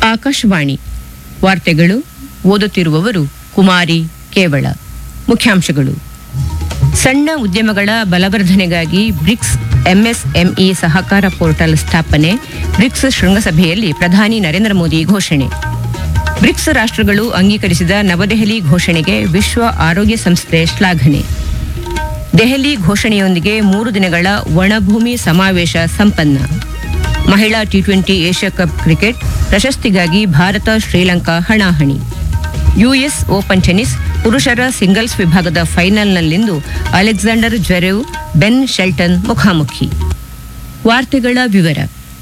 ಆಕಾಶವಾಣಿ ವಾರ್ತೆಗಳು ಓದುತ್ತಿರುವವರು ಕುಮಾರಿ ಕೇವಳ ಮುಖ್ಯಾಂಶಗಳು ಸಣ್ಣ ಉದ್ಯಮಗಳ ಬಲವರ್ಧನೆಗಾಗಿ ಬ್ರಿಕ್ಸ್ ಎಂಎಸ್ಎಂಇ ಸಹಕಾರ ಪೋರ್ಟಲ್ ಸ್ಥಾಪನೆ ಬ್ರಿಕ್ಸ್ ಶೃಂಗಸಭೆಯಲ್ಲಿ ಪ್ರಧಾನಿ ನರೇಂದ್ರ ಮೋದಿ ಘೋಷಣೆ ಬ್ರಿಕ್ಸ್ ರಾಷ್ಟ್ರಗಳು ಅಂಗೀಕರಿಸಿದ ನವದೆಹಲಿ ಘೋಷಣೆಗೆ ವಿಶ್ವ ಆರೋಗ್ಯ ಸಂಸ್ಥೆ ಶ್ಲಾಘನೆ ದೆಹಲಿ ಘೋಷಣೆಯೊಂದಿಗೆ ಮೂರು ದಿನಗಳ ಒಣಭೂಮಿ ಸಮಾವೇಶ ಸಂಪನ್ನ ಮಹಿಳಾ T twenty Asia cup cricket ಪ್ರಶಸ್ತಿಗಾಗಿ ಭಾರತ ಶ್ರೀಲಂಕಾ ಹಣಾಹಣಿ ಯುಎಸ್ ಓಪನ್ ಟೆನಿಸ್ ಪುರುಷರ ಸಿಂಗಲ್ಸ್ ವಿಭಾಗದ ಫೈನಲ್ನಲ್ಲಿಂದು ಅಲೆಕ್ಸಾಂಡರ್ ಜ್ವೆರೆವ್ ಬೆನ್ ಶೆಲ್ಟನ್ ಮುಖಾಮುಖಿ ವಾರ್ತೆಗಳ ವಿವರ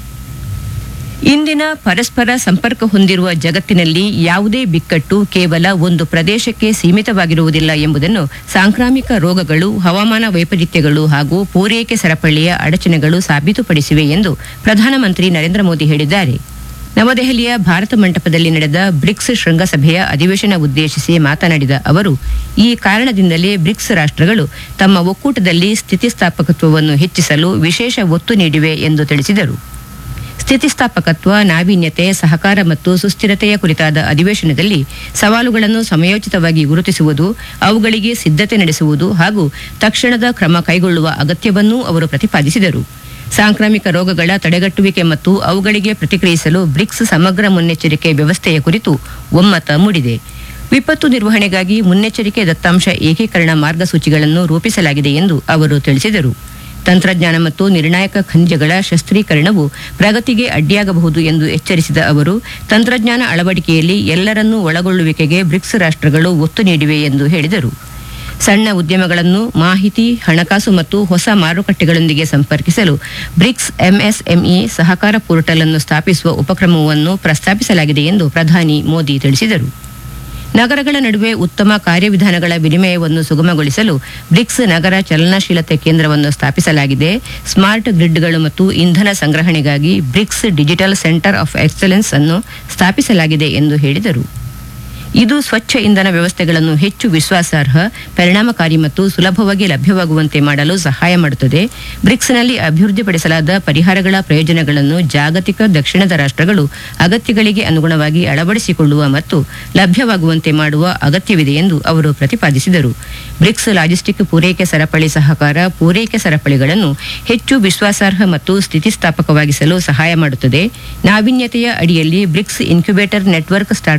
ಇಂದಿನ ಪರಸ್ಪರ ಸಂಪರ್ಕ ಹೊಂದಿರುವ ಜಗತ್ತಿನಲ್ಲಿ ಯಾವುದೇ ಬಿಕ್ಕಟ್ಟು ಕೇವಲ ಒಂದು ಪ್ರದೇಶಕ್ಕೆ ಸೀಮಿತವಾಗಿರುವುದಿಲ್ಲ ಎಂಬುದನ್ನು ಸಾಂಕ್ರಾಮಿಕ ರೋಗಗಳು ಹವಾಮಾನ ವೈಪರೀತ್ಯಗಳು ಹಾಗೂ ಪೂರೈಕೆ ಸರಪಳಿಯ ಅಡಚಣೆಗಳು ಸಾಬೀತುಪಡಿಸಿವೆ ಎಂದು ಪ್ರಧಾನಮಂತ್ರಿ ನರೇಂದ್ರ ಮೋದಿ ಹೇಳಿದ್ದಾರೆ ನವದೆಹಲಿಯ ಭಾರತ ಮಂಟಪದಲ್ಲಿ ನಡೆದ ಬ್ರಿಕ್ಸ್ ಶೃಂಗಸಭೆಯ ಅಧಿವೇಶನ ಉದ್ದೇಶಿಸಿ ಮಾತನಾಡಿದ ಅವರು ಈ ಕಾರಣದಿಂದಲೇ ಬ್ರಿಕ್ಸ್ ರಾಷ್ಟ್ರಗಳು ತಮ್ಮ ಒಕ್ಕೂಟದಲ್ಲಿ ಸ್ಥಿತಿಸ್ಥಾಪಕತ್ವವನ್ನು ಹೆಚ್ಚಿಸಲು ವಿಶೇಷ ಒತ್ತು ನೀಡಿವೆ ಎಂದು ತಿಳಿಸಿದರು ಸ್ಥಿತಿಸ್ಥಾಪಕತ್ವ ನಾವೀನ್ಯತೆ ಸಹಕಾರ ಮತ್ತು ಸುಸ್ಥಿರತೆಯ ಕುರಿತಾದ ಅಧಿವೇಶನದಲ್ಲಿ ಸವಾಲುಗಳನ್ನು ಸಮಯೋಚಿತವಾಗಿ ಗುರುತಿಸುವುದು ಅವುಗಳಿಗೆ ಸಿದ್ಧತೆ ನಡೆಸುವುದು ಹಾಗೂ ತಕ್ಷಣದ ಕ್ರಮ ಕೈಗೊಳ್ಳುವ ಅಗತ್ಯವನ್ನೂ ಅವರು ಪ್ರತಿಪಾದಿಸಿದರು ಸಾಂಕ್ರಾಮಿಕ ರೋಗಗಳ ತಡೆಗಟ್ಟುವಿಕೆ ಮತ್ತು ಅವುಗಳಿಗೆ ಪ್ರತಿಕ್ರಿಯಿಸಲು ಬ್ರಿಕ್ಸ್ ಸಮಗ್ರ ಮುನ್ನೆಚ್ಚರಿಕೆ ವ್ಯವಸ್ಥೆಯ ಕುರಿತು ಒಮ್ಮತ ಮೂಡಿದೆ ವಿಪತ್ತು ನಿರ್ವಹಣೆಗಾಗಿ ಮುನ್ನೆಚ್ಚರಿಕೆ ದತ್ತಾಂಶ ಏಕೀಕರಣ ಮಾರ್ಗಸೂಚಿಗಳನ್ನು ರೂಪಿಸಲಾಗಿದೆ ಎಂದು ಅವರು ತಿಳಿಸಿದರು ತಂತ್ರಜ್ಞಾನ ಮತ್ತು ನಿರ್ಣಾಯಕ ಖನಿಜಗಳ ಶಸ್ತ್ರೀಕರಣವು ಪ್ರಗತಿಗೆ ಅಡ್ಡಿಯಾಗಬಹುದು ಎಂದು ಎಚ್ಚರಿಸಿದ ಅವರು ತಂತ್ರಜ್ಞಾನ ಅಳವಡಿಕೆಯಲ್ಲಿ ಎಲ್ಲರನ್ನೂ ಒಳಗೊಳ್ಳುವಿಕೆಗೆ ಬ್ರಿಕ್ಸ್ ರಾಷ್ಟ್ರಗಳು ಒತ್ತು ನೀಡಿವೆ ಎಂದು ಹೇಳಿದರು ಸಣ್ಣ ಉದ್ಯಮಗಳನ್ನು ಮಾಹಿತಿ ಹಣಕಾಸು ಮತ್ತು ಹೊಸ ಮಾರುಕಟ್ಟೆಗಳೊಂದಿಗೆ ಸಂಪರ್ಕಿಸಲು ಬ್ರಿಕ್ಸ್ ಎಂಎಸ್ಎಂಇ ಸಹಕಾರ ಪೋರ್ಟಲ್ ಅನ್ನು ಸ್ಥಾಪಿಸುವ ಉಪಕ್ರಮವನ್ನು ಪ್ರಸ್ತಾಪಿಸಲಾಗಿದೆ ಎಂದು ಪ್ರಧಾನಿ ಮೋದಿ ತಿಳಿಸಿದರು ನಗರಗಳ ನಡುವೆ ಉತ್ತಮ ಕಾರ್ಯವಿಧಾನಗಳ ವಿನಿಮಯವನ್ನು ಸುಗಮಗೊಳಿಸಲು ಬ್ರಿಕ್ಸ್ ನಗರ ಚಲನಶೀಲತೆ ಕೇಂದ್ರವನ್ನು ಸ್ಥಾಪಿಸಲಾಗಿದೆ ಸ್ಮಾರ್ಟ್ ಗ್ರಿಡ್ಗಳು ಮತ್ತು ಇಂಧನ ಸಂಗ್ರಹಣೆಗಾಗಿ BRICS digital centre of excellence ಅನ್ನು ಸ್ಥಾಪಿಸಲಾಗಿದೆ ಎಂದು ಹೇಳಿದರು ಇದು ಸ್ವಚ್ಛ ಇಂಧನ ವ್ಯವಸ್ಥೆಗಳನ್ನು ಹೆಚ್ಚು ವಿಶ್ವಾಸಾರ್ಹ ಪರಿಣಾಮಕಾರಿ ಮತ್ತು ಸುಲಭವಾಗಿ ಲಭ್ಯವಾಗುವಂತೆ ಮಾಡಲು ಸಹಾಯ ಮಾಡುತ್ತದೆ ಬ್ರಿಕ್ಸ್ನಲ್ಲಿ ಅಭಿವೃದ್ಧಿಪಡಿಸಲಾದ ಪರಿಹಾರಗಳ ಪ್ರಯೋಜನಗಳನ್ನು ಜಾಗತಿಕ ದಕ್ಷಿಣದ ರಾಷ್ಟ್ರಗಳು ಅಗತ್ಯಗಳಿಗೆ ಅನುಗುಣವಾಗಿ ಅಳವಡಿಸಿಕೊಳ್ಳುವ ಮತ್ತು ಲಭ್ಯವಾಗುವಂತೆ ಮಾಡುವ ಅಗತ್ಯವಿದೆ ಎಂದು ಅವರು ಪ್ರತಿಪಾದಿಸಿದರು ಬ್ರಿಕ್ಸ್ ಲಾಜಿಸ್ಟಿಕ್ ಪೂರೈಕೆ ಸರಪಳಿ ಸಹಕಾರ ಪೂರೈಕೆ ಸರಪಳಿಗಳನ್ನು ಹೆಚ್ಚು ವಿಶ್ವಾಸಾರ್ಹ ಮತ್ತು ಸ್ಥಿತಿಸ್ಥಾಪಕವಾಗಿಸಲು ಸಹಾಯ ಮಾಡುತ್ತದೆ ನಾವೀನ್ಯತೆಯ ಅಡಿಯಲ್ಲಿ ಬ್ರಿಕ್ಸ್ ಇನ್ಕ್ಯುಬೇಟರ್ ನೆಟ್ವರ್ಕ್ ಸ್ಟಾರ್ಟ್